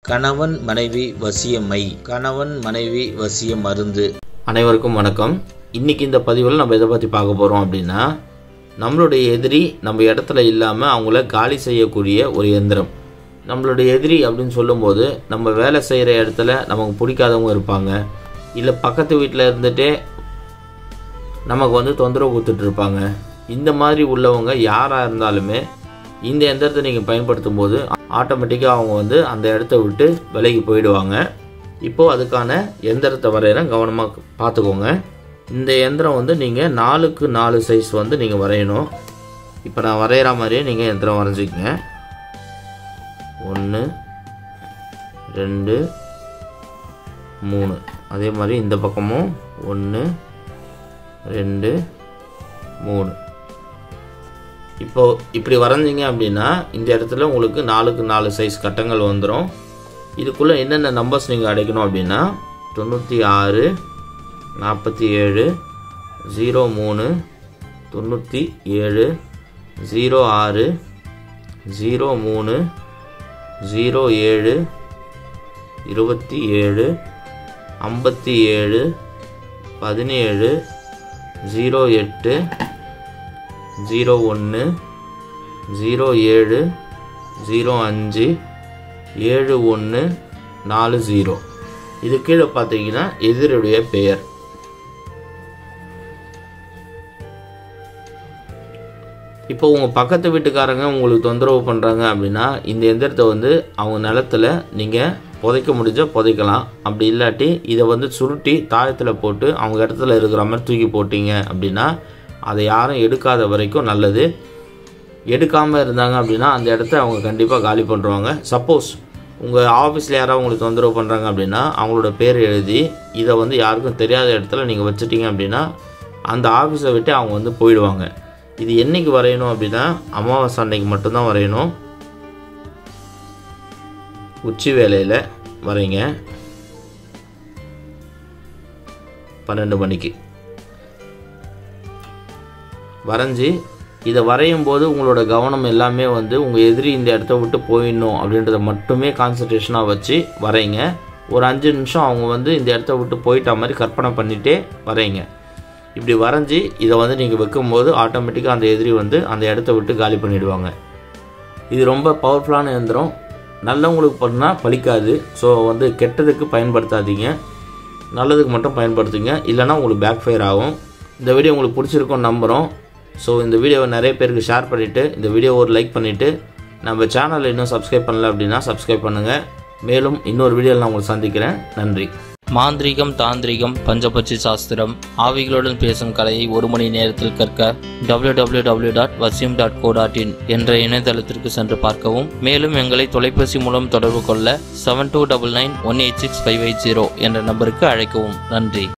கணவன் மனைவி வசியமை கணவன் மனைவி வசிய மருந்து அனைவருக்கும் வணக்கம் இன்னைக்கு இந்த பதிவில் நம்ம எதை பற்றி பார்க்க போகிறோம் அப்படின்னா நம்மளுடைய எதிரி நம்ம இடத்துல இல்லாமல் அவங்கள காலி செய்யக்கூடிய ஒரு எந்திரம் நம்மளுடைய எதிரி அப்படின்னு சொல்லும்போது நம்ம வேலை செய்கிற இடத்துல நமக்கு பிடிக்காதவங்க இருப்பாங்க இல்லை பக்கத்து வீட்டில் இருந்துகிட்டே நமக்கு வந்து தொந்தரவு கொடுத்துட்டு இருப்பாங்க இந்த மாதிரி உள்ளவங்க யாராக இருந்தாலுமே இந்த எந்திரத்தை நீங்கள் பயன்படுத்தும் போது ஆட்டோமேட்டிக்காக அவங்க வந்து அந்த இடத்த விட்டு விலகி போயிடுவாங்க இப்போது அதுக்கான எந்திரத்தை வரைகிறேன் கவனமாக பார்த்துக்கோங்க இந்த எந்திரம் வந்து நீங்கள் நாலுக்கு நாலு சைஸ் வந்து நீங்கள் வரையணும் இப்போ நான் வரைகிற மாதிரியே நீங்கள் எந்திரம் வரைஞ்சிக்கங்க ஒன்று ரெண்டு மூணு அதே மாதிரி இந்த பக்கமும் ஒன்று ரெண்டு மூணு இப்போ இப்படி வரைஞ்சிங்க அப்படின்னா இந்த இடத்துல உங்களுக்கு நாலுக்கு நாலு சைஸ் கட்டங்கள் வந்துடும் இதுக்குள்ளே என்னென்ன நம்பர்ஸ் நீங்கள் அடைக்கணும் அப்படின்னா தொண்ணூற்றி ஆறு நாற்பத்தி ஏழு ஜீரோ மூணு தொண்ணூற்றி ஏழு ஜீரோ ஆறு ஜீரோ மூணு ஜீரோ ஏழு இருபத்தி ஏழு ஐம்பத்தி ஏழு பதினேழு ஜீரோ எட்டு ஜீரோ ஒன்று ஜீரோ ஏழு ஜீரோ அஞ்சு ஏழு ஒன்று நாலு ஜீரோ இது கீழே பார்த்தீங்கன்னா எதிரியுடைய பெயர் இப்போ உங்கள் பக்கத்து வீட்டுக்காரங்க உங்களுக்கு தொந்தரவு பண்ணுறாங்க அப்படின்னா இந்த எந்திரத்தை வந்து அவங்க நிலத்துல நீங்கள் புதைக்க முடிஞ்சால் புதைக்கலாம் அப்படி இல்லாட்டி இதை வந்து சுருட்டி தாயத்தில் போட்டு அவங்க இடத்துல இருக்கிற மாதிரி தூக்கி போட்டீங்க அப்படின்னா அதை யாரும் எடுக்காத வரைக்கும் நல்லது எடுக்காமல் இருந்தாங்க அப்படின்னா அந்த இடத்த அவங்க கண்டிப்பாக காலி பண்ணுறாங்க சப்போஸ் உங்கள் ஆஃபீஸில் யாராவது உங்களுக்கு தொந்தரவு பண்ணுறாங்க அப்படின்னா அவங்களோட பேர் எழுதி இதை வந்து யாருக்கும் தெரியாத இடத்துல நீங்கள் வச்சுட்டீங்க அப்படின்னா அந்த ஆஃபீஸை விட்டு அவங்க வந்து போயிடுவாங்க இது என்னைக்கு வரையணும் அப்படின்னா அமாவாசை அன்னைக்கு மட்டும்தான் வரையணும் உச்சி வேலையில் வரைங்க பன்னெண்டு மணிக்கு வரைஞ்சி இதை வரையும் போது உங்களோட கவனம் எல்லாமே வந்து உங்கள் எதிரி இந்த இடத்த விட்டு போயிடணும் அப்படின்றத மட்டுமே கான்சன்ட்ரேஷனாக வச்சு வரைங்க ஒரு அஞ்சு நிமிஷம் அவங்க வந்து இந்த இடத்த விட்டு போயிட்ட மாதிரி கற்பனை பண்ணிகிட்டே வரைங்க இப்படி வரைஞ்சி இதை வந்து நீங்கள் வைக்கும்போது ஆட்டோமேட்டிக்காக அந்த எதிரி வந்து அந்த இடத்த விட்டு காலி பண்ணிடுவாங்க இது ரொம்ப பவர்ஃபுல்லான இயந்திரம் நல்லவங்களுக்கு பண்ணால் பலிக்காது ஸோ வந்து கெட்டதுக்கு பயன்படுத்தாதீங்க நல்லதுக்கு மட்டும் பயன்படுத்துங்க இல்லைனா உங்களுக்கு பேக் ஃபயர் ஆகும் இந்த வீடியோ உங்களுக்கு பிடிச்சிருக்கும்னு நம்புகிறோம் ஸோ இந்த வீடியோவை நிறைய பேருக்கு ஷேர் பண்ணிவிட்டு இந்த வீடியோ ஒரு லைக் பண்ணிவிட்டு நம்ம சேனலை இன்னும் சப்ஸ்கிரைப் பண்ணல அப்படின்னா சப்ஸ்கிரைப் பண்ணுங்கள் மேலும் இன்னொரு வீடியோவில் நான் உங்களை சந்திக்கிறேன் நன்றி மாந்திரீகம் தாந்திரிகம் பஞ்சபட்சி சாஸ்திரம் ஆவிகளுடன் பேசும் கலையை ஒரு மணி நேரத்தில் கற்க www.vasim.co.in டாட் வசியம் டாட் கோ டாட் இன் என்ற இணையதளத்திற்கு சென்று பார்க்கவும் மேலும் எங்களை தொலைபேசி மூலம் தொடர்பு கொள்ள seven two double nine one eight six five eight zero என்ற நம்பருக்கு அழைக்கவும் நன்றி